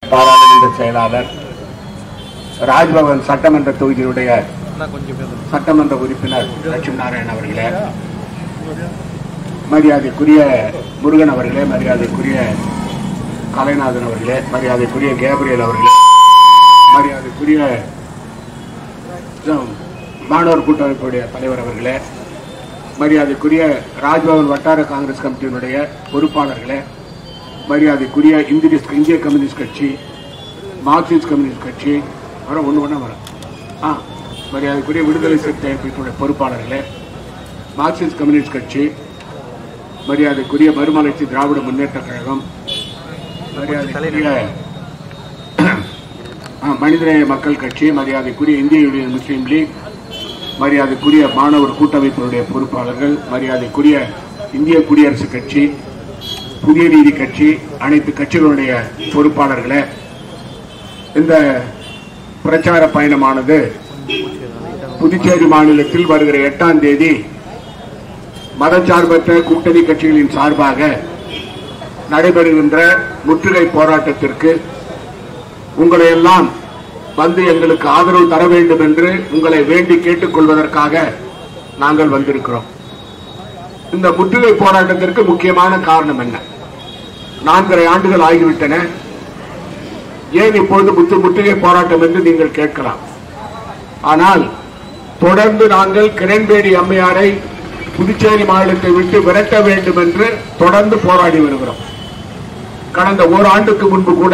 பாராளுமன்ற செயலாளர் ராஜ்பவன் சட்டமன்ற தொகுதியினுடைய சட்டமன்ற உறுப்பினர் லட்சுமி நாராயணன் அவர்களே மரியாதைக்குரிய முருகன் அவர்களே மரியாதைக்குரிய கலைநாதன் அவர்களே மரியாதைக்குரிய கேப்ரியல் அவர்களே மரியாதைக்குரிய ஜம், மாணவர் கூட்டமைப்புடைய தலைவர் அவர்களே மரியாதைக்குரிய ராஜ்பவன் வட்டார காங்கிரஸ் கமிட்டியினுடைய பொறுப்பாளர்களே மரியாதைக்குரிய இந்திய இந்திய கம்யூனிஸ்ட் கட்சி மார்க்சிஸ்ட் கம்யூனிஸ்ட் கட்சி வர ஒன்று ஒன்றா வர ஆ மரியாதைக்குரிய விடுதலை சிறுத்தை அமைப்பினுடைய பொறுப்பாளர்களே மார்க்சிஸ்ட் கம்யூனிஸ்ட் கட்சி மரியாதைக்குரிய மறுமலர்ச்சி திராவிட முன்னேற்ற கழகம் மரியாதைக்குரிய ஆ, மனிதநேய மக்கள் கட்சி மரியாதைக்குரிய இந்திய யூனியன் முஸ்லீம் லீக் மரியாதைக்குரிய மாணவர் கூட்டமைப்பினுடைய பொறுப்பாளர்கள் மரியாதைக்குரிய இந்திய குடியரசுக் கட்சி புதிய நீதி கட்சி அனைத்து கட்சிகளுடைய பொறுப்பாளர்களே இந்த பிரச்சார பயணமானது புதுச்சேரி மாநிலத்தில் வருகிற எட்டாம் தேதி மதச்சார்பற்ற கூட்டணி கட்சிகளின் சார்பாக நடைபெறுகின்ற முற்றுகை போராட்டத்திற்கு உங்களை எல்லாம் வந்து எங்களுக்கு ஆதரவு தர வேண்டும் என்று உங்களை வேண்டி கேட்டுக்கொள்வதற்காக நாங்கள் வந்திருக்கிறோம் இந்த முற்றுகை போராட்டத்திற்கு முக்கியமான காரணம் என்ன நான்கரை ஆண்டுகள் ஆகிவிட்டன ஏன் இப்பொழுது முத்து முற்றுகை போராட்டம் என்று நீங்கள் கேட்கலாம் ஆனால் தொடர்ந்து நாங்கள் கிரண்பேடி அம்மையாரை புதுச்சேரி மாநிலத்தை விட்டு விரட்ட வேண்டும் என்று தொடர்ந்து போராடி வருகிறோம் கடந்த ஓராண்டுக்கு முன்பு கூட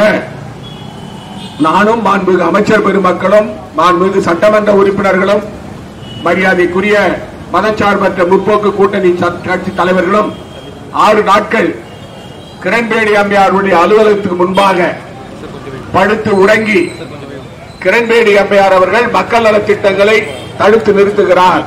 நானும் மாண்புமிகு அமைச்சர் பெருமக்களும் மாண்புமிகு சட்டமன்ற உறுப்பினர்களும் மரியாதைக்குரிய மதச்சார்பற்ற முற்போக்கு கூட்டணி ச- கட்சி தலைவர்களும் ஆறு நாட்கள் கிரண்பேடி அம்மையாருடைய அலுவலகத்துக்கு முன்பாக படுத்து உறங்கி கிரண்பேடி அம்மையார் அவர்கள் மக்கள் நலத் திட்டங்களை தடுத்து நிறுத்துகிறார்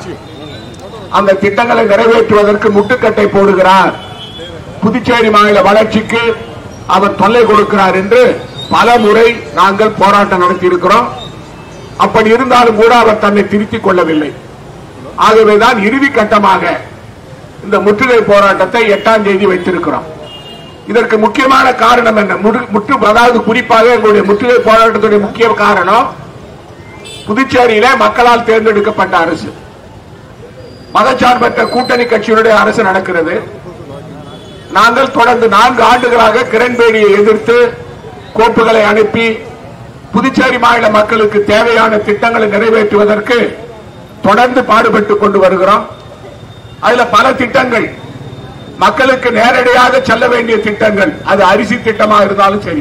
அந்த திட்டங்களை நிறைவேற்றுவதற்கு முட்டுக்கட்டை போடுகிறார் புதுச்சேரி மாநில வளர்ச்சிக்கு அவர் தொல்லை கொடுக்கிறார் என்று பல முறை நாங்கள் போராட்டம் நடத்தி இருக்கிறோம் அப்படி இருந்தாலும் கூட அவர் தன்னை திருத்திக் கொள்ளவில்லை ஆகவேதான் இறுதி கட்டமாக இந்த முற்றுகை போராட்டத்தை எட்டாம் தேதி வைத்திருக்கிறோம் இதற்கு முக்கியமான காரணம் என்ன முறு- முற்று அதாவது குறிப்பாக எங்களுடைய முற்றுகை போராட்டத்துடைய முக்கிய காரணம் புதுச்சேரியில மக்களால் தேர்ந்தெடுக்கப்பட்ட அரசு மதச்சார்பற்ற கூட்டணி கட்சியினுடைய அரசு நடக்கிறது நாங்கள் தொடர்ந்து நான்கு ஆண்டுகளாக கிரண்பேடியை எதிர்த்து கோப்புகளை அனுப்பி புதுச்சேரி மாநில மக்களுக்கு தேவையான திட்டங்களை நிறைவேற்றுவதற்கு தொடர்ந்து பாடுபட்டுக் கொண்டு வருகிறோம் அதுல பல திட்டங்கள் மக்களுக்கு நேரடியாக செல்ல வேண்டிய திட்டங்கள் அது அரிசி திட்டமாக இருந்தாலும் சரி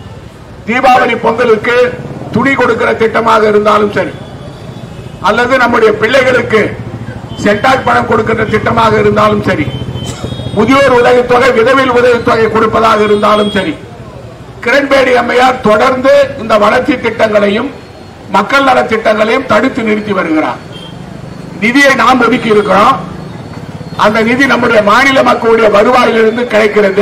தீபாவளி பொங்கலுக்கு துணி கொடுக்கிற திட்டமாக இருந்தாலும் சரி அல்லது நம்முடைய பிள்ளைகளுக்கு சென்டாக் பணம் கொடுக்கின்ற திட்டமாக இருந்தாலும் சரி முதியோர் உதவித்தொகை விதவில் உதவித்தொகை கொடுப்பதாக இருந்தாலும் சரி கிரண்பேடி அம்மையார் தொடர்ந்து இந்த வளர்ச்சி திட்டங்களையும் மக்கள் நல திட்டங்களையும் தடுத்து நிறுத்தி வருகிறார் நிதியை நாம் ஒதுக்கி இருக்கிறோம் அந்த நிதி நம்முடைய மாநில மக்களுடைய வருவாயிலிருந்து கிடைக்கிறது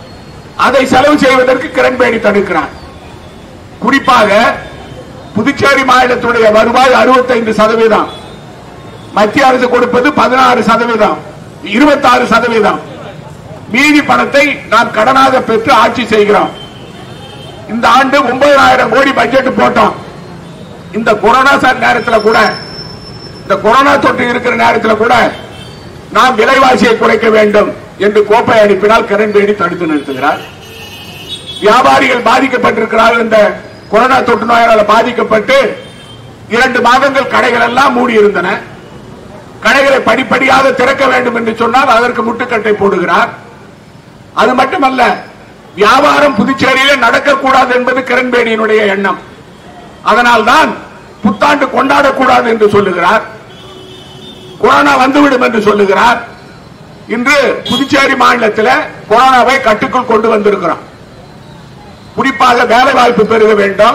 அதை செலவு செய்வதற்கு கிரண்பேடி தடுக்கிறார் குறிப்பாக புதுச்சேரி மாநிலத்துடைய வருவாய் 65% சதவீதம் மத்திய அரசு கொடுப்பது பதினாறு சதவீதம் இருபத்தாறு சதவீதம் மீதி பணத்தை நாம் கடனாக பெற்று ஆட்சி செய்கிறோம் இந்த ஆண்டு ஒன்பதாயிரம் கோடி பட்ஜெட் போட்டோம் இந்த கொரோனா சார் நேரத்தில் கூட இந்த கொரோனா தொற்று இருக்கிற நேரத்தில் கூட நாம் விலைவாசியை குறைக்க வேண்டும் என்று கோப்பை அனுப்பினால் கிரண்பேடி தடுத்து நிறுத்துகிறார் வியாபாரிகள் பாதிக்கப்பட்டிருக்கிறார்கள் இந்த கொரோனா தொற்று நோயால் பாதிக்கப்பட்டு இரண்டு மாதங்கள் கடைகள் எல்லாம் மூடி இருந்தன கடைகளை படிப்படியாக திறக்க வேண்டும் என்று சொன்னால் அதற்கு முட்டுக்கட்டை போடுகிறார் அது மட்டுமல்ல வியாபாரம் புதுச்சேரியிலே நடக்கக்கூடாது என்பது கிரண்பேடியினுடைய எண்ணம் அதனால்தான் புத்தாண்டு கொண்டாடக்கூடாது என்று சொல்லுகிறார் கொரோனா வந்துவிடும் என்று சொல்லுகிறார் இன்று புதுச்சேரி மாநிலத்தில் கொரோனாவை கட்டுக்குள் கொண்டு வந்திருக்கிறோம் குறிப்பாக வேலை வாய்ப்பு பெருக வேண்டும்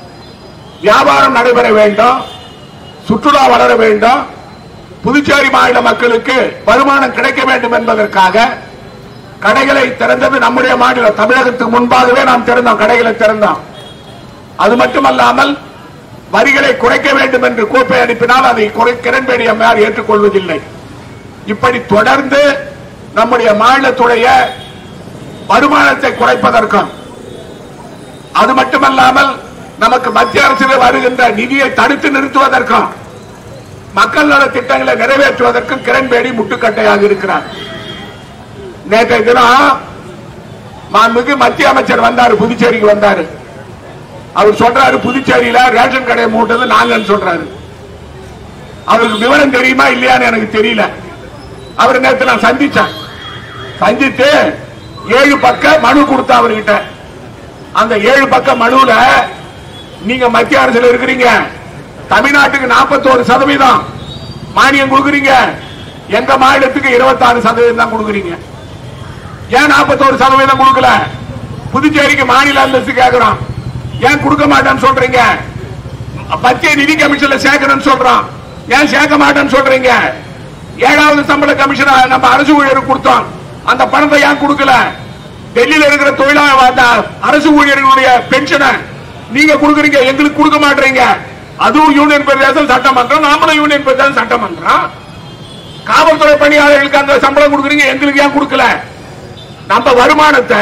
வியாபாரம் நடைபெற வேண்டும் சுற்றுலா வளர வேண்டும் புதுச்சேரி மாநில மக்களுக்கு வருமானம் கிடைக்க வேண்டும் என்பதற்காக கடைகளை திறந்தது நம்முடைய மாநிலம் தமிழகத்துக்கு முன்பாகவே நாம் திறந்தோம் கடைகளை திறந்தோம் அது மட்டுமல்லாமல் வரிகளை குறைக்க வேண்டும் என்று கோப்பை அனுப்பினால் அதை குறை- கிரண்பேடி அம்மையார் ஏற்றுக்கொள்வதில்லை இப்படி தொடர்ந்து நம்முடைய மாநிலத்துடைய வருமானத்தை குறைப்பதற்கும் அது மட்டுமல்லாமல் நமக்கு மத்திய அரசில் வருகின்ற நிதியை தடுத்து நிறுத்துவதற்கும் மக்கள் நல திட்டங்களை நிறைவேற்றுவதற்கும் கிரண்பேடி முட்டுக்கட்டையாக இருக்கிறார் நேற்றைய தினம் மாண்புமிகு மத்திய அமைச்சர் வந்தாரு புதுச்சேரிக்கு வந்தாரு அவர் சொல்றாரு புதுச்சேரியில ரேஷன் கடையை மூட்டது நாங்கன்னு சொல்றாரு அவருக்கு விவரம் தெரியுமா இல்லையான்னு எனக்கு தெரியல அவர் நேற்று நான் சந்திச்சேன் சந்தித்து ஏழு பக்க மனு கொடுத்த அவர்கிட்ட அந்த ஏழு பக்க மனுல நீங்க மத்திய அரசுல இருக்கிறீங்க தமிழ்நாட்டுக்கு 41% சதவீதம் மானியம் கொடுக்குறீங்க எங்க மாநிலத்துக்கு 26% சதவீதம் தான் கொடுக்குறீங்க ஏன் 41% சதவீதம் கொடுக்கல புதுச்சேரிக்கு மாநில அந்தஸ்து கேக்குறோம் ஏன் கொடுக்க மாட்டேன்னு சொல்றீங்க மத்திய நிதி கமிஷன்ல சேர்க்கணும்னு சொல்றோம் ஏன் சேர்க்க மாட்டேன்னு சொல்றீங்க ஏழாவது சம்பள கமிஷன் நம்ம அரசு ஊழியருக்கு கொடுத்தோம் அந்த பணத்தை ஏன் கொடுக்கல டெல்லியில இருக்கிற தொழிலாளர் அரசு ஊழியர்களுடைய பென்ஷனை நீங்க கொடுக்குறீங்க எங்களுக்கு கொடுக்க மாட்டீங்க அதுவும் யூனியன் பிரதேசம் சட்டமன்றம் நாமளும் யூனியன் பிரதேசம் சட்டமன்றம் காவல்துறை பணியாளர்களுக்கு அந்த சம்பளம் கொடுக்குறீங்க எங்களுக்கு ஏன் கொடுக்கல நம்ம வருமானத்தை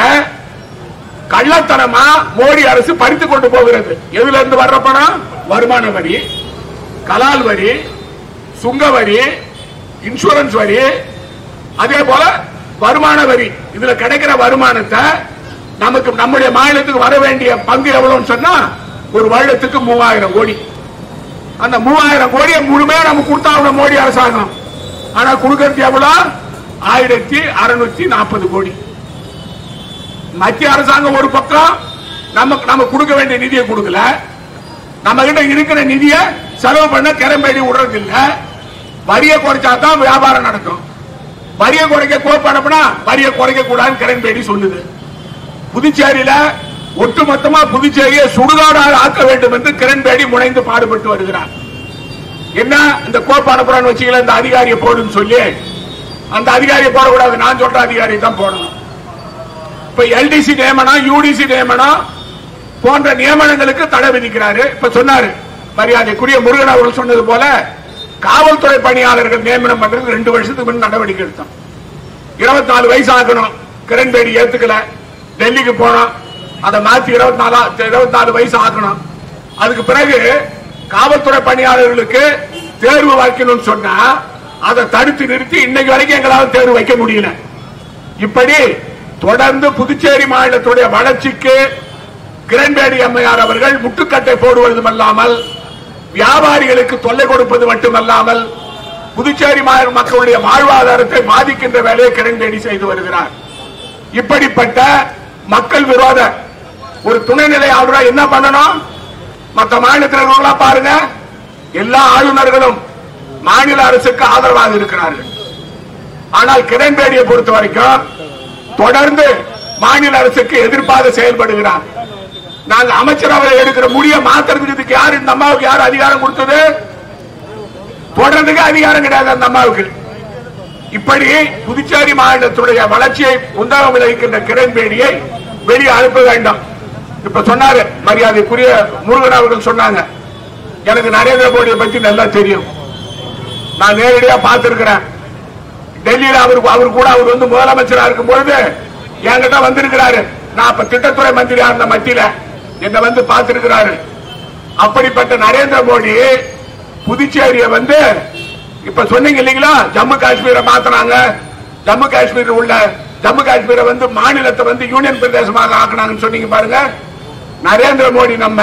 கள்ளத்தனமா மோடி அரசு பறித்து கொண்டு போகிறது எதுல இருந்து வர்ற பணம் வருமான வரி கலால் வரி சுங்க வரி இன்சூரன்ஸ் வரி அதே போல வருமான வரி இதுல கிடைக்கிற வருமானத்தை நமக்கு நம்முடைய மாநிலத்துக்கு வர வேண்டிய பங்கு எவ்வளவுன்னு சொன்னா ஒரு வருடத்துக்கு மூவாயிரம் கோடி அந்த மூவாயிரம் கோடியை முழுமையா நம்ம கொடுத்தாகணும் மோடி அரசாங்கம் ஆனா கொடுக்கறது எவ்வளவு ஆயிரத்தி அறுநூத்தி நாற்பது கோடி மத்திய அரசாங்கம் ஒரு பக்கம் நமக்கு நம்ம கொடுக்க வேண்டிய நிதியை கொடுக்கல நம்ம கிட்ட இருக்கிற நிதியை செலவு பண்ண கிளம்பேடி விடுறது இல்ல வரியை குறைச்சா தான் வியாபாரம் நடக்கும் வரியை குறைக்க கோப்பு அனுப்புனா வரியை குறைக்க கூடாதுன்னு கிரண்பேடி சொல்லுது புதுச்சேரியில ஒட்டுமொத்தமா புதுச்சேரியை சுடுகாடாக ஆக்க வேண்டும் என்று கிரண்பேடி முனைந்து பாடுபட்டு வருகிறார் என்ன இந்த கோப்பு அனுப்புறான்னு வச்சுக்கல இந்த அதிகாரியை போடுன்னு சொல்லி அந்த அதிகாரியை போடக்கூடாது நான் சொல்ற அதிகாரியை தான் போடணும் இப்ப எல்டிசி நியமனம் யூடிசி நியமனம் போன்ற நியமனங்களுக்கு தடை விதிக்கிறாரு இப்ப சொன்னாரு மரியாதைக்குரிய முருகன் அவர்கள் சொன்னது போல காவல்துறை பணியாளர்கள் நியமனம் பண்றது ரெண்டு வருஷத்துக்கு முன் நடவடிக்கை எடுத்தோம் இருபத்தி நாலு வயசு ஆக்கணும் கிரண்பேடி ஏத்துக்கல டெல்லிக்கு போனோம் அதை மாத்தி இருபத்தி நாலா இருபத்தி நாலு வயசு ஆக்கணும் அதுக்கு பிறகு காவல்துறை பணியாளர்களுக்கு தேர்வு வைக்கணும்னு சொன்னா அதை தடுத்து நிறுத்தி இன்னைக்கு வரைக்கும் எங்களால தேர்வு வைக்க முடியல இப்படி தொடர்ந்து புதுச்சேரி மாநிலத்துடைய வளர்ச்சிக்கு கிரண்பேடி அம்மையார் அவர்கள் முட்டுக்கட்டை போடுவதும் அல்லாமல் வியாபாரிகளுக்கு தொல்லை கொடுப்பது மட்டுமல்லாமல் புதுச்சேரி மா- மக்களுடைய வாழ்வாதாரத்தை பாதிக்கின்ற வேலையை கிரண்பேடி செய்து வருகிறார் இப்படிப்பட்ட மக்கள் விரோத ஒரு துணைநிலை ஆளுநரா என்ன பண்ணணும் மற்ற மாநிலத்தில் இருக்கிறவங்களா பாருங்க எல்லா ஆளுநர்களும் மாநில அரசுக்கு ஆதரவாக இருக்கிறார்கள் ஆனால் கிரண்பேடியை பொறுத்த வரைக்கும் தொடர்ந்து மாநில அரசுக்கு எதிர்ப்பாக செயல்படுகிறார் நாங்க அமைச்சரவை எடுக்கிற முடிய மாத்துறதுக்கு இதுக்கு யாரு இந்த அம்மாவுக்கு யார் அதிகாரம் கொடுத்தது தொடர்ந்துக்கு அதிகாரம் கிடையாது அந்த அம்மாவுக்கு இப்படி புதுச்சேரி மாநிலத்துடைய வளர்ச்சியை உந்தகம் விளைவிக்கின்ற கிரண்பேடியை வெளியே அனுப்ப வேண்டும் இப்ப சொன்னாரு மரியாதைக்குரிய முருகன் அவர்கள் சொன்னாங்க எனக்கு நரேந்திர மோடியை பத்தி நல்லா தெரியும் நான் நேரடியா பார்த்திருக்கிறேன் டெல்லியில அவருக்கு அவர் கூட அவர் வந்து முதலமைச்சரா இருக்கும் பொழுது என்கிட்ட வந்திருக்கிறாரு நான் அப்ப திட்டத்துறை மந்திரியா இருந்த மத்தியில என்ன வந்து பார்த்திருக்கிறாரு அப்படிப்பட்ட நரேந்திர மோடி புதுச்சேரியை வந்து இப்ப சொன்னீங்க இல்லீங்களா ஜம்மு காஷ்மீரை மாத்தினாங்க ஜம்மு காஷ்மீர் உள்ள ஜம்மு காஷ்மீரை வந்து மாநிலத்தை வந்து யூனியன் பிரதேசமாக ஆக்குனாங்கன்னு சொன்னீங்க பாருங்க நரேந்திர மோடி நம்ம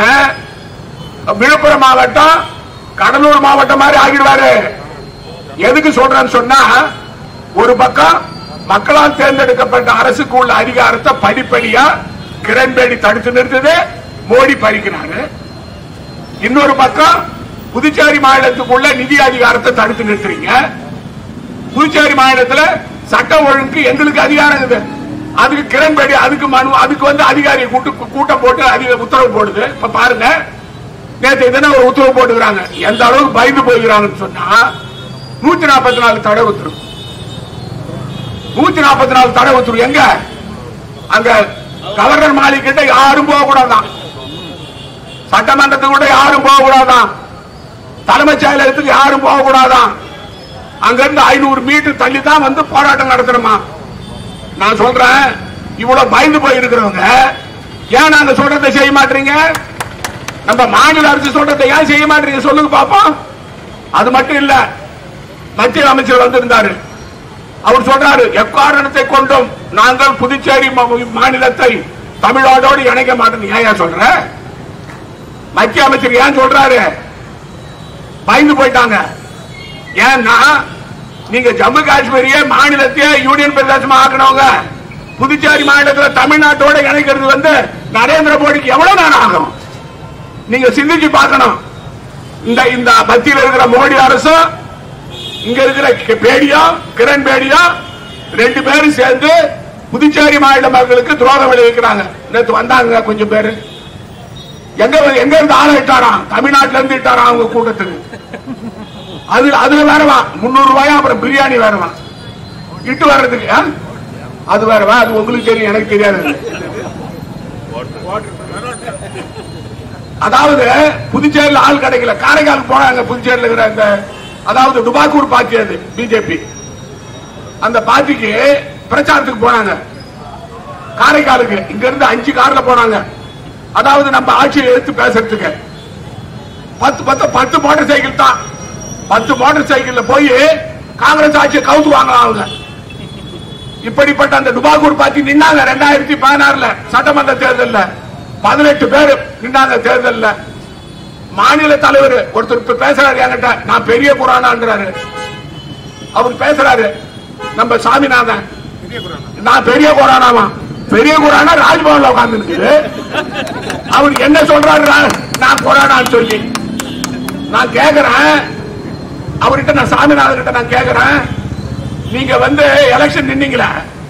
விழுப்புரம் மாவட்டம் கடலூர் மாவட்டம் மாதிரி ஆகிடுவாரு எதுக்கு சொல்றேன்னு சொன்னா ஒரு பக்கம் மக்களால் தேர்ந்தெடுக்கப்பட்ட அரசுக்கு உள்ள அதிகாரத்தை படிப்படியா கிரண்பேடி தடுத்து நிறுத்துது மோடி பறிக்கிறாரு இன்னொரு பக்கம் புதுச்சேரி மாநிலத்துக்குள்ள நிதி அதிகாரத்தை தடுத்து நிறுத்துறீங்க புதுச்சேரி மாநிலத்துல சட்ட ஒழுங்கு எங்களுக்கு அதிகாரம் இருக்குது அதுக்கு கிரண்பேடி அதுக்கு மனு அதுக்கு வந்து அதிகாரியை கூட்டு கூட்டம் போட்டு அதிக உத்தரவு போடுது இப்ப பாருங்க நேற்று தினம் ஒரு உத்தரவு போட்டுக்கிறாங்க எந்த அளவுக்கு பயந்து போகிறாங்கன்னு சொன்னா நூத்தி நாற்பத்தி நாலு தடை உத்தரவு நூத்தி நாற்பத்தி நாலு தடை உத்தரவு எங்க அங்க கவர்னர் மாளிகை கிட்ட யாரும் போக கூடாதான் சட்டமன்றத்துக்கு கூட யாரும் போக கூடாதான் தலைமைச் செயலகத்துக்கு யாரும் போக கூடாதான் அங்க இருந்து ஐநூறு மீட்டர் தள்ளி தான் வந்து போராட்டம் நடத்தணுமா நான் சொல்றேன் இவ்வளவு பயந்து போய் இருக்கிறவங்க ஏன் நாங்க சொல்றதை செய்ய மாட்டீங்க நம்ம மாநில அரசு சொல்றதை ஏன் செய்ய மாட்டீங்க சொல்லுங்க பாப்போம் அது மட்டும் இல்ல மத்திய அமைச்சர் வந்திருந்தாரு அவர் சொல்றாரு எக்காரணத்தை கொண்டும் நாங்கள் புதுச்சேரி மா- மாநிலத்தை தமிழ்நாடோடு இணைக்க மாட்டோம் ஏன் ஏன் சொல்ற மத்திய அமைச்சர் ஏன் சொல்றாரு பயந்து போயிட்டாங்க ஏன்னா நீங்க ஜம்மு காஷ்மீரையே மாநிலத்தையே யூனியன் பிரதேசமா ஆக்கணவங்க புதுச்சேரி மாநிலத்துல தமிழ்நாட்டோட இணைக்கிறது வந்து நரேந்திர மோடிக்கு எவ்வளவு நேரம் ஆகும் நீங்க சிந்திச்சு பார்க்கணும் இந்த இந்த மத்தியில் இருக்கிற மோடி அரசும் இங்க இருக்கிற கி- பேடியும் கிரண் பேடியும் ரெண்டு பேரும் சேர்ந்து புதுச்சேரி மாநில மக்களுக்கு துரோகம் விளைவிக்கிறாங்க நேற்று வந்தாங்க கொஞ்சம் பேரு எங்க எங்க இருந்து ஆளை இட்டாராம் தமிழ்நாட்டுல இருந்து இட்டாராம் அவங்க கூட்டத்துக்கு அது அதுல வேறவா முன்னூறு ரூபாயா அப்புறம் பிரியாணி வேறவா இட்டு வர்றதுக்கு ஆ? அது வேறவா அது உங்களுக்கு தெரியும் எனக்கு தெரியாது அதாவது புதுச்சேரியில் ஆள் கிடைக்கல காரைக்கால் போனாங்க புதுச்சேரியில் இருக்கிற அந்த அதாவது டுபாக்கூர் பார்ட்டி அது பிஜேபி அந்த பார்ட்டிக்கு பிரச்சாரத்துக்கு போனாங்க காரைக்காலுக்கு இங்க இருந்து அஞ்சு கார்ல போனாங்க அதாவது நம்ம ஆட்சியை எடுத்து பேசுறதுக்கு பத்து பத்து பத்து மோட்டார் சைக்கிள் தான் பத்து மோட்டார் சைக்கிள்ல போய் காங்கிரஸ் ஆட்சியை கவுத்து வாங்கலாம் அவங்க இப்படிப்பட்ட அந்த டுபாகூர் பார்ட்டி நின்னாங்க ரெண்டாயிரத்தி பதினாறுல சட்டமன்ற தேர்தல்ல பதினெட்டு பேர் நின்னாங்க தேர்தல்ல மாநில தலைவர் ஒருத்தர் இப்ப பேசுறாரு என்கிட்ட நான் பெரிய குரானான்றாரு அவர் பேசுறாரு நம்ம சாமிநாதன் நான் பெரிய குரானாமா பெரிய குரானா ராஜ்பவன்ல உட்கார்ந்து இருக்குது அவர் என்ன சொல்றாரு நான் நான் குரானான்னு சொல்லி நான் கேக்குறேன் அவர்கிட்ட நான் சாமிநாதன் கிட்ட நான் கேக்குறேன் நீங்க வந்து எலெக்ஷன் நின்னீங்களே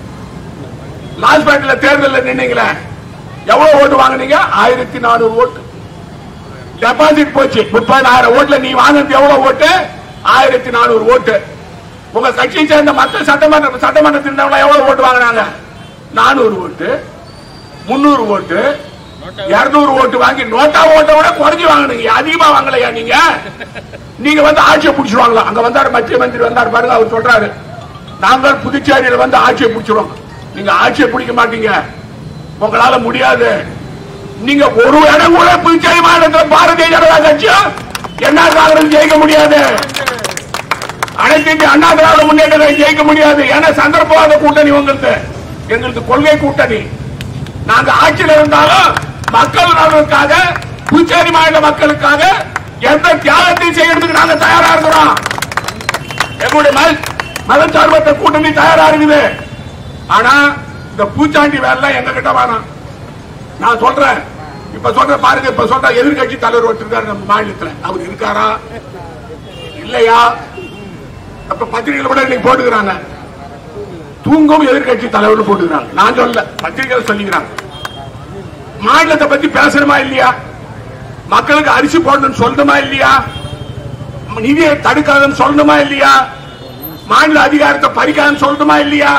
லாஸ்பேட்ல தேர்தலில் நின்னீங்களே எவ்வளவு ஓட்டு வாங்குனீங்க ஆயிரத்தி நானூறு ஓட்டு டெபாசிட் போச்சு முப்பதாயிரம் ஓட்டுல நீ வாங்கினது எவ்வளவு ஓட்டு ஆயிரத்தி நானூறு ஓட்டு உங்க கட்சியை சேர்ந்த மத்த சட்டமன்ற சட்டமன்றத்தில் இருந்தவங்க எவ்வளவு ஓட்டு வாங்கினாங்க நானூறு ஓட்டு முன்னூறு ஓட்டு இருநூறு ஓட்டு வாங்கி நோட்டா ஓட்டை விட குறைஞ்சு வாங்கினீங்க அதிகமா வாங்கலையா நீங்க நீங்க வந்து ஆட்சியை பிடிச்சிருவாங்களா அங்க வந்தாரு மத்திய மந்திரி வந்தாரு பாருங்க அவர் சொல்றாரு நாங்கள் புதுச்சேரியில வந்து ஆட்சியை பிடிச்சிருவோம் நீங்க ஆட்சியை பிடிக்க மாட்டீங்க உங்களால முடியாது நீங்க ஒரு இடம் கூட புதுச்சேரி மாநிலத்தில் பாரதிய ஜனதா கட்சியும் என்ன காங்கிரஸ் ஜெயிக்க முடியாது அனைத்து இந்திய அண்ணா திராவிட முன்னேற்ற ஜெயிக்க முடியாது ஏன்னா சந்தர்ப்பவாத கூட்டணி உங்களுக்கு எங்களுக்கு கொள்கை கூட்டணி நாங்க ஆட்சியில் இருந்தாலும் மக்கள் நலனுக்காக புதுச்சேரி மாநில மக்களுக்காக எந்த தியாகத்தையும் செய்யறதுக்கு நாங்க தயாரா இருக்கிறோம் எங்களுடைய மத- மதச்சார்பற்ற கூட்டணி தயாரா இருக்குது ஆனா இந்த பூச்சாண்டி வேலை எங்க கிட்ட வேணாம் நான் சொல்றேன் இப்ப சொல்றேன் பாருங்க இப்ப சொல்ற எதிர்கட்சி தலைவர் ஒருத்தர் இருக்காரு நம்ம மாநிலத்துல அவர் இருக்காரா இல்லையா அப்ப பத்திரிகையில கூட இன்னைக்கு போட்டுக்கிறாங்க தூங்கும் எதிர்கட்சி தலைவர் போட்டுக்கிறாங்க நான் சொல்ல பத்திரிகையில சொல்லிக்கிறாங்க மாநிலத்தை பத்தி பேசணுமா இல்லையா மக்களுக்கு அரிசி போடணும்னு சொல்லணுமா இல்லையா நிதியை தடுக்காதுன்னு சொல்லணுமா இல்லையா மாநில அதிகாரத்தை பறிக்காதுன்னு சொல்லணுமா இல்லையா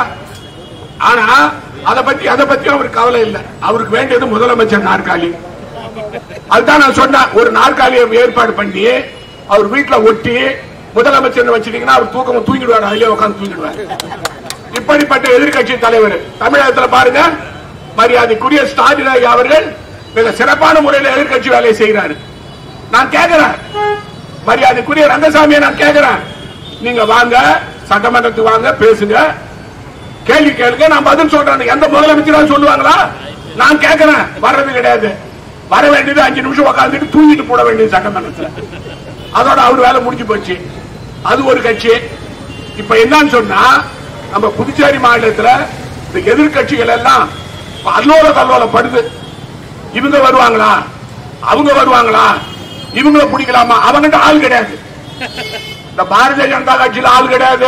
ஆனா அத பத்தி அத பத்தி அவருக்கு கவலை இல்லை அவருக்கு வேண்டியது முதலமைச்சர் நாற்காலி அதுதான் நான் சொன்னேன் ஒரு நாற்காலியை ஏற்பாடு பண்ணி அவர் வீட்டுல ஒட்டி முதலமைச்சர் வச்சிட்டீங்கன்னா அவர் தூக்கம் தூங்கிடுவார் அதிலே உட்கார்ந்து தூங்கிடுவார் இப்படிப்பட்ட எதிர்க்கட்சி தலைவர் தமிழகத்துல பாருங்க மரியாதைக்குரிய ஸ்டாலின் ஐயா அவர்கள் மிக சிறப்பான முறையில் எதிர்க்கட்சி வேலையை செய்கிறாரு நான் கேட்கிறேன் மரியாதைக்குரிய ரங்கசாமியை நான் கேட்கிறேன் நீங்க வாங்க சட்டமன்றத்துக்கு வாங்க பேசுங்க கேள்வி கேளுங்க நான் பதில் சொல்றேன் எந்த முதலமைச்சரும் சொல்லுவாங்களா நான் கேட்கிறேன் வர்றது கிடையாது வர வேண்டியது அஞ்சு நிமிஷம் உட்காந்துட்டு தூங்கிட்டு போட வேண்டியது சட்டமன்றத்துல அதோட அவர் வேலை முடிஞ்சு போச்சு அது ஒரு கட்சி இப்ப என்னன்னு சொன்னா நம்ம புதுச்சேரி மாநிலத்துல இந்த எதிர்கட்சிகள் எல்லாம் அல்லோல கல்லோல படுது இவங்க வருவாங்களா அவங்க வருவாங்களா இவங்கள பிடிக்கலாமா அவங்கிட்ட ஆள் கிடையாது இந்த பாரதிய ஜனதா கட்சியில ஆள் கிடையாது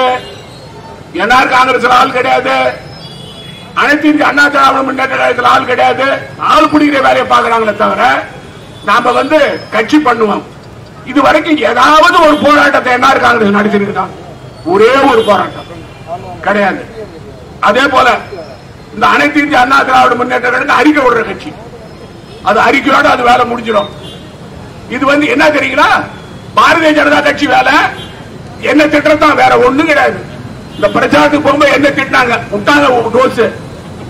என்ஆர் காங்கிரஸ்ல ஆள் கிடையாது அனைத்து இந்திய அண்ணா திராவிட முன்னேற்ற கழகத்தில் ஆள் கிடையாது ஆள் பிடிக்கிற வேலையை பாக்குறாங்களே தவிர நாம வந்து கட்சி பண்ணுவோம் இது வரைக்கும் ஏதாவது ஒரு போராட்டத்தை என்ஆர் காங்கிரஸ் நடத்திருக்குதா ஒரே ஒரு போராட்டம் கிடையாது அதே போல இந்த அனைத்து இந்திய அண்ணா திராவிட முன்னேற்ற கழகம் அறிக்கை விடுற கட்சி அது அறிக்கையோட அது வேலை முடிஞ்சிடும் இது வந்து என்ன தெரியுங்களா பாரதிய ஜனதா கட்சி வேலை என்ன திட்டம் தான் வேற ஒண்ணும் கிடையாது இந்த பிரச்சாரத்துக்கு போகும்போது என்ன திட்டினாங்க விட்டாங்க டோஸ்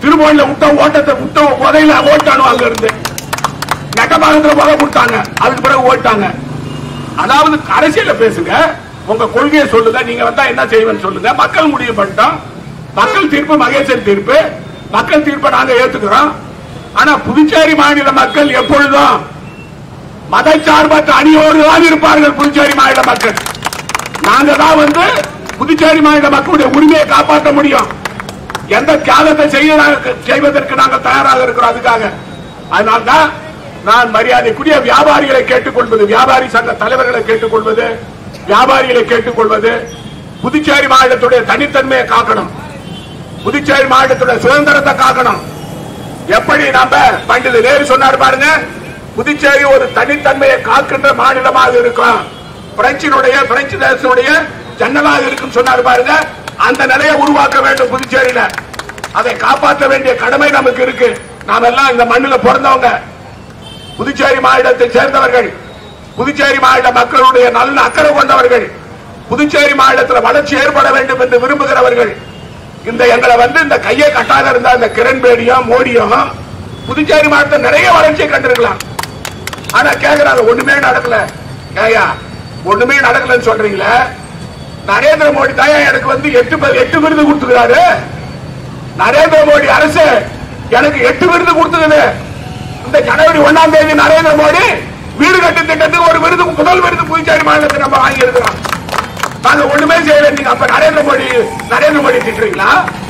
திருமணில விட்ட ஓட்டத்தை விட்ட உதையில ஓட்டானு அங்க இருந்து நெட்டபாகத்துல உதை விட்டாங்க அதுக்கு பிறகு ஓட்டாங்க அதாவது அரசியல பேசுங்க உங்க கொள்கையை சொல்லுங்க நீங்க வந்தா என்ன செய்வேன்னு சொல்லுங்க மக்கள் முடிவு பண்ணிட்டோம் மக்கள் தீர்ப்பு மகேசன் தீர்ப்பு மக்கள் தீர்ப்பை நாங்க ஏத்துக்கிறோம் ஆனா புதுச்சேரி மாநில மக்கள் எப்பொழுதும் மதச்சார்பற்ற அணியோடு தான் இருப்பார்கள் புதுச்சேரி மாநில மக்கள் நாங்க தான் வந்து புதுச்சேரி மாநில மக்களுடைய உரிமையை காப்பாற்ற முடியும் எந்த தியாகத்தை செய்ய செய்வதற்கு நாங்கள் தயாராக இருக்கிறோம் அதுக்காக அதனால்தான் நான் மரியாதைக்குரிய வியாபாரிகளை கேட்டுக்கொள்வது வியாபாரி சங்க தலைவர்களை கேட்டுக்கொள்வது வியாபாரிகளை கேட்டுக்கொள்வது புதுச்சேரி மாநிலத்துடைய தனித்தன்மையை காக்கணும் புதுச்சேரி மாநிலத்துடைய சுதந்திரத்தை காக்கணும் எப்படி நம்ம பண்டித நேரு சொன்னார் பாருங்க புதுச்சேரி ஒரு தனித்தன்மையை காக்கின்ற மாநிலமாக இருக்கும் பிரெஞ்சினுடைய பிரெஞ்சு தேசனுடைய ஜன்னலாக இருக்கும் சொன்னார் பாருங்க அந்த நிலையை உருவாக்க வேண்டும் புதுச்சேரியில அதை காப்பாற்ற வேண்டிய கடமை நமக்கு இருக்கு நாம எல்லாம் இந்த மண்ணில பிறந்தவங்க புதுச்சேரி மாநிலத்தை சேர்ந்தவர்கள் புதுச்சேரி மாநில மக்களுடைய நல்ல அக்கறை கொண்டவர்கள் புதுச்சேரி மாநிலத்தில் வளர்ச்சி ஏற்பட வேண்டும் என்று விரும்புகிறவர்கள் இந்த எங்களை வந்து இந்த கையை கட்டாத இருந்த இந்த கிரண்பேடியும் மோடியும் புதுச்சேரி மாநிலத்தில் நிறைய வளர்ச்சியை கண்டிருக்கலாம் ஆனா கேக்குறாங்க ஒண்ணுமே நடக்கல ஏயா ஒண்ணுமே நடக்கலன்னு சொல்றீங்களே நரேந்திர மோடி தாயா எனக்கு வந்து எட்டு ப- எட்டு விருது கொடுத்துக்கிறாரு நரேந்திர மோடி அரசு எனக்கு எட்டு விருது கொடுத்தது இந்த ஜனவரி ஒண்ணாம் தேதி நரேந்திர மோடி வீடு கட்டும் திட்டத்துக்கு ஒரு விருது முதல் விருது புதுச்சேரி மாநிலத்தை நம்ம வாங்கி இருக்கிறோம் நாங்க ஒண்ணுமே செய்யல நீங்க அப்ப நரேந்திர மோடி நரேந்திர மோடி திட்டுறீங்களா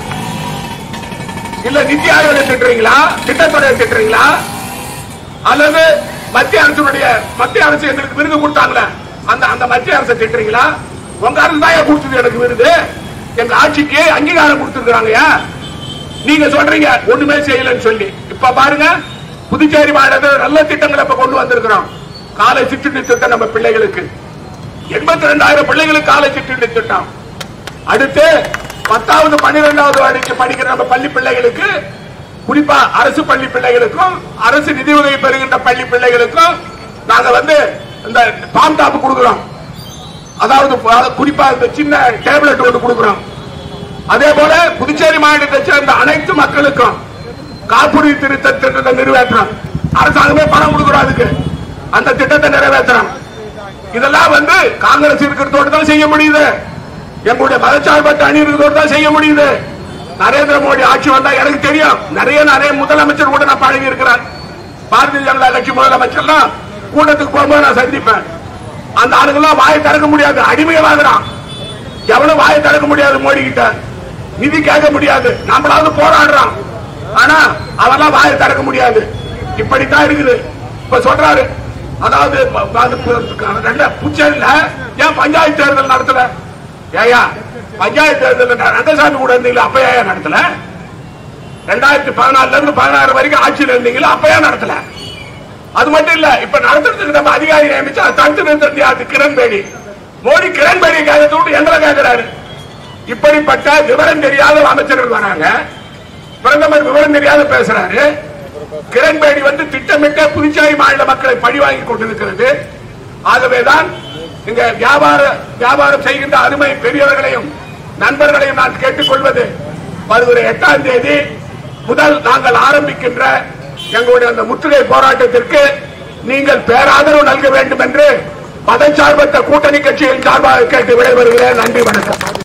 இல்ல நித்தி ஆயோக திட்டுறீங்களா திட்டத்துறை திட்டுறீங்களா அல்லது மத்திய அரசுடைய மத்திய அரசு எங்களுக்கு விருது கொடுத்தாங்களே அந்த அந்த மத்திய அரசை திட்டுறீங்களா உங்க அரசு தான் ஏன் கொடுத்தது எனக்கு விருது எங்க ஆட்சிக்கு அங்கீகாரம் கொடுத்துருக்காங்க நீங்க சொல்றீங்க ஒண்ணுமே செய்யலன்னு சொல்லி இப்ப பாருங்க புதுச்சேரி மாநிலத்தில் நல்ல திட்டங்களை இப்ப கொண்டு வந்திருக்கிறோம் காலை சிற்றுண்டி திட்டம் நம்ம பிள்ளைகளுக்கு எண்பத்தி ரெண்டாயிரம் பிள்ளைகளுக்கு காலை சிற்றுண்டி திட்டம் அடுத்து பத்தாவது பன்னிரெண்டாவது வரைக்கு படிக்கிற நம்ம பள்ளி பிள்ளைகளுக்கு குறிப்பா அரசு பள்ளி பிள்ளைகளுக்கும் அரசு நிதி உதவி பெறுகின்ற பள்ளி பிள்ளைகளுக்கும் நாங்க வந்து இந்த பாம் டாப் கொடுக்கிறோம் அதாவது அதாவது குறிப்பா இந்த சின்ன டேப்லெட் ஒன்று கொடுக்கிறோம் அதே போல புதுச்சேரி மாநிலத்தை சேர்ந்த அனைத்து மக்களுக்கும் காப்புறுதி திருத்த திட்டத்தை நிறைவேற்றோம் அரசாங்கமே பணம் கொடுக்கிறோம் அதுக்கு அந்த திட்டத்தை நிறைவேற்றோம் இதெல்லாம் வந்து காங்கிரஸ் இருக்கிறதோடு தான் செய்ய முடியுது எங்களுடைய மதச்சார்பற்ற அணி இருக்கிறதோடு தான் செய்ய முடியுது நரேந்திர மோடி ஆட்சி வந்தா எனக்கு தெரியும் நிறைய நிறைய முதலமைச்சர் கூட நான் பழகி இருக்கிறேன் பாரதிய ஜனதா கட்சி முதலமைச்சர்லாம் கூட்டத்துக்கு போகும்போது நான் சந்திப்பேன் அந்த ஆளுங்கெல்லாம் வாயை திறக்க முடியாது அடிமையாகிறான் எவனும் வாயை திறக்க முடியாது மோடி கிட்ட நிதி கேட்க முடியாது நம்மளாவது போராடுறான் ஆனா அவெல்லாம் வாயை திறக்க முடியாது இப்படித்தான் இருக்குது இப்ப சொல்றாரு அதாவது ப- அது பு- ரெண்ட புச்சேரியில ஏன் பஞ்சாயத்து தேர்தல் நடத்தல ஏயா பஞ்சாயத்து தேர்தல் ரங்கசாமி கூட இருந்தீங்களா அப்ப ஏன் நடத்தல ரெண்டாயிரத்தி பதினாலுல இருந்து பதினாறு வரைக்கும் ஆட்சியில் இருந்தீங்களா அப்ப ஏன் நடத்தல அது மட்டும் இல்ல இப்ப நடத்துறதுக்கு நம்ம அதிகாரி நியமிச்சு அதை தடுத்து நிறுத்த அது கிரண்பேடி மோடி கிரண்பேடி கேட்கறது விட்டு எங்களை கேட்கிறாரு இப்படிப்பட்ட விவரம் தெரியாத அமைச்சர்கள் வராங்க பிரதமர் விவரம் தெரியாத பேசுறாரு கிரண்பேடி வந்து திட்டமிட்ட புதுச்சேரி மாநில மக்களை பழி வாங்கி கொண்டிருக்கிறது ஆகவேதான் இங்க வியாபார வியாபாரம் செய்கின்ற அருமை பெரியவர்களையும் நண்பர்களையும் நான் கேட்டுக்கொள்வது வருகிற எட்டாம் தேதி முதல் நாங்கள் ஆரம்பிக்கின்ற எங்களுடைய அந்த முற்றுகை போராட்டத்திற்கு நீங்கள் பேராதரவு நல்க வேண்டும் என்று மதச்சார்பற்ற கூட்டணி கட்சியின் சார்பாக கேட்டு விடைபெறுகிறேன் நன்றி வணக்கம்